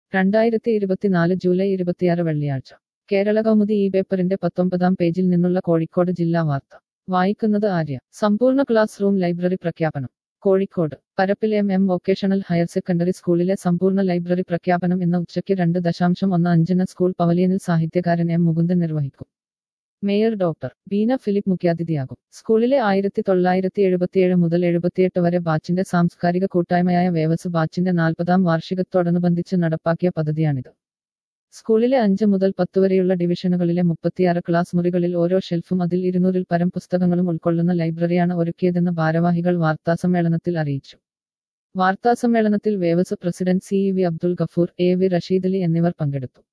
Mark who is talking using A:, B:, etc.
A: രണ്ടായിരത്തി ഇരുപത്തിനാല് ജൂലൈ ഇരുപത്തിയാറ് വെള്ളിയാഴ്ച കേരള കൗമുദി ഈ പേപ്പറിന്റെ പത്തൊമ്പതാം പേജിൽ നിന്നുള്ള കോഴിക്കോട് ജില്ലാ വാർത്ത വായിക്കുന്നത് ആര്യ സമ്പൂർണ്ണ ക്ലാസ് റൂം ലൈബ്രറി പ്രഖ്യാപനം Kozhikode Parappil M M vocational higher secondary സ്കൂളിലെ സമ്പൂർണ്ണ ലൈബ്രറി പ്രഖ്യാപനം ഇന്ന് ഉച്ചയ്ക്ക് രണ്ട് ദശാംശം ഒന്ന് അഞ്ചിന് സ്കൂൾ പവലിയനിൽ സാഹിത്യകാരൻ എം മുകുന്ദൻ നിർവഹിക്കും മേയർ ഡോക്ടർ ബീന ഫിലിപ്പ് മുഖ്യാതിഥിയാകും സ്കൂളിലെ ആയിരത്തി തൊള്ളായിരത്തി എഴുപത്തിയേഴ് മുതൽ എഴുപത്തിയെട്ട് വരെ ബാച്ചിന്റെ സാംസ്കാരിക കൂട്ടായ്മയായ വേവസ് ബാച്ചിന്റെ നാൽപ്പതാം വാർഷികത്തോടനുബന്ധിച്ച് നടപ്പാക്കിയ പദ്ധതിയാണിത് സ്കൂളിലെ അഞ്ച് മുതൽ പത്ത് വരെയുള്ള ഡിവിഷനുകളിലെ മുപ്പത്തിയാറ് ക്ലാസ് മുറികളിൽ ഓരോ ഷെൽഫും അതിൽ ഇരുന്നൂറിൽ പരം പുസ്തകങ്ങളും ഉൾക്കൊള്ളുന്ന ലൈബ്രറിയാണ് ഒരുക്കിയതെന്ന് ഭാരവാഹികൾ വാർത്താസമ്മേളനത്തിൽ അറിയിച്ചു വാർത്താസമ്മേളനത്തിൽ Waves president C E V Abdul Gafoor A V Rasheedali എന്നിവർ പങ്കെടുത്തു